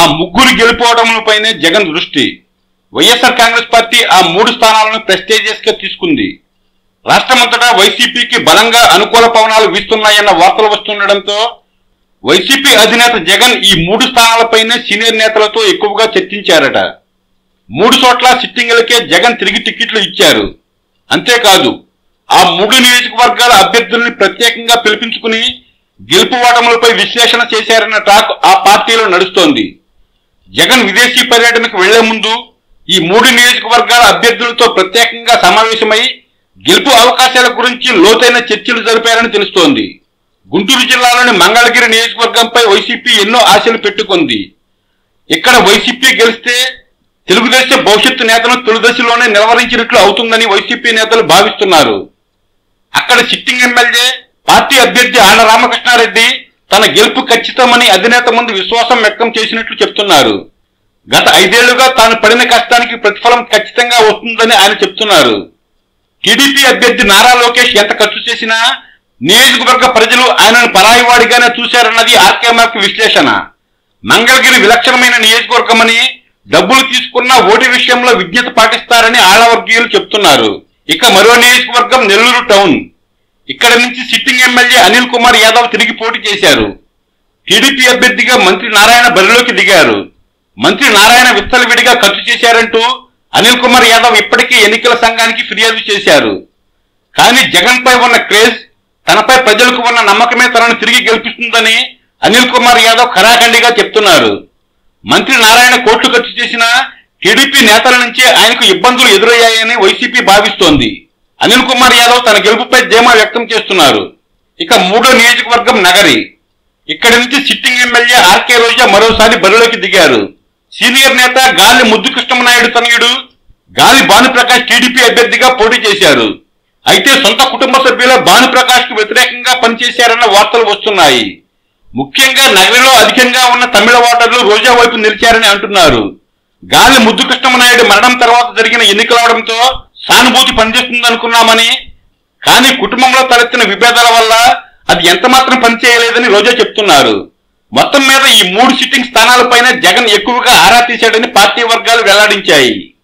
ముగ్గురు గెలుపోవడంపైనే జగన్ దృష్టి వైఎస్ఆర్ కాంగ్రెస్ పార్టీ ఆ మూడు స్థానాలను ప్రెస్టేజియస్ గా తీసుకుంది రాష్ట్రమంతటా వైసీపీకి బలంగా అనుకూల పవనాలు వీస్తున్నాయన్న వార్తలు వస్తుండటంతో వైసీపీ అధినేత జగన్ ఈ మూడు స్థానాలపైనే సీనియర్ నేతలతో ఎక్కువగా చర్చించారట మూడు చోట్ల సిట్టింగులకే జగన్ తిరిగి టిక్కెట్లు ఇచ్చారు అంతేకాదు ఆ మూడు నియోజకవర్గాల అభ్యర్థుల్ని ప్రత్యేకంగా పిలిపించుకుని గెలుపు ఓటములపై విశ్లేషణ చేశారన్న టాక్ ఆ పార్టీలో నడుస్తోంది జగన్ విదేశీ పర్యటనకు వెళ్లే ముందు ఈ మూడు నియోజకవర్గాల అభ్యర్థులతో ప్రత్యేకంగా సమావేశమై గెలుపు అవకాశాల గురించి లోతైన చర్చలు జరిపారని తెలుస్తోంది గుంటూరు జిల్లాలోని మంగళగిరి నియోజకవర్గంపై వైసీపీ ఎన్నో ఆశలు పెట్టుకుంది ఇక్కడ వైసీపీ గెలిస్తే తెలుగుదేశం భవిష్యత్తు నేతను తొలిదశలోనే నిలవరించినట్లు అవుతుందని వైసీపీ నేతలు భావిస్తున్నారు అక్కడ సిట్టింగ్ ఎమ్మెల్యే పార్టీ అభ్యర్థి ఆన రామకృష్ణారెడ్డి తన గెలుపు ఖచ్చితమని అధినేత ముందు విశ్వాసం వ్యక్తం చేసినట్లు చెప్తున్నారు గత ఐదేళ్లుగా తాను పడిన కష్టానికి ప్రతిఫలం ఖచ్చితంగా వస్తుందని ఆయన చెప్తున్నారు టీడీపీ అభ్యర్థి నారా లోకేష్ ఎంత ఖర్చు చేసినా నియోజకవర్గ ప్రజలు ఆయనను పరాయివాడిగానే చూశారన్నది ఆర్కే మార్క్ విశ్లేషణ మంగళగిరి విలక్షణమైన నియోజకవర్గమని డబ్బులు తీసుకున్న ఓటు విషయంలో విజ్ఞత పాటిస్తారని ఆళ్లవర్గీయులు చెప్తున్నారు ఇక మరో నియోజకవర్గం నెల్లూరు టౌన్ ఇక్కడ నుంచి సిట్టింగ్ ఎమ్మెల్యే అనిల్ కుమార్ యాదవ్ తిరిగి పోటీ చేశారు టీడీపీ అభ్యర్థిగా మంత్రి నారాయణ బరిలోకి దిగారు మంత్రి నారాయణ విత్తలవిడిగా ఖర్చు చేశారంటూ అనిల్ కుమార్ యాదవ్ ఇప్పటికే ఎన్నికల సంఘానికి ఫిర్యాదు చేశారు కానీ జగన్ పై ఉన్న క్రేజ్ తనపై ప్రజలకు ఉన్న నమ్మకమే తనను తిరిగి గెలిపిస్తుందని అనిల్ కుమార్ యాదవ్ ఖరాఖండిగా చెప్తున్నారు మంత్రి నారాయణ కోట్లు ఖర్చు చేసినా టీడీపీ నేతల నుంచి ఆయనకు ఇబ్బందులు ఎదురయ్యాయని వైసీపీ భావిస్తోంది అనిల్ కుమార్ యాదవ్ తన గెలుపుపై ధీమా వ్యక్తం చేస్తున్నారు ఇక మూడో నియోజకవర్గం నగరి ఇక్కడి నుంచి సిట్టింగ్ ఎమ్మెల్యే ఆర్కే రోజా మరోసారి బరిలోకి దిగారు సీనియర్ నేత గాలి ముద్దు కృష్ణమనాయుడు తనయుడు గాలి భానుప్రకాష్ టీడీపీ అభ్యర్థిగా పోటీ చేశారు అయితే సొంత కుటుంబ సభ్యుల భానుప్రకాష్ కు వ్యతిరేకంగా పనిచేశారన్న వార్తలు వస్తున్నాయి ముఖ్యంగా నగరిలో అధికంగా ఉన్న తమిళ ఓటర్లు రోజా వైపు నిలిచారని అంటున్నారు గాలి ముద్దు కృష్ణమనాయుడు మరణం తర్వాత జరిగిన ఎన్నికలవడంతో సానుభూతి పనిచేస్తుందనుకున్నామని కానీ కుటుంబంలో తలెత్తిన విభేదాల వల్ల అది ఎంత మాత్రం పనిచేయలేదని రోజా చెప్తున్నారు మొత్తం మీద ఈ మూడు సిట్టింగ్ స్థానాలపైన జగన్ ఎక్కువగా ఆరా తీశాడని పార్టీ వర్గాలు వెల్లడించాయి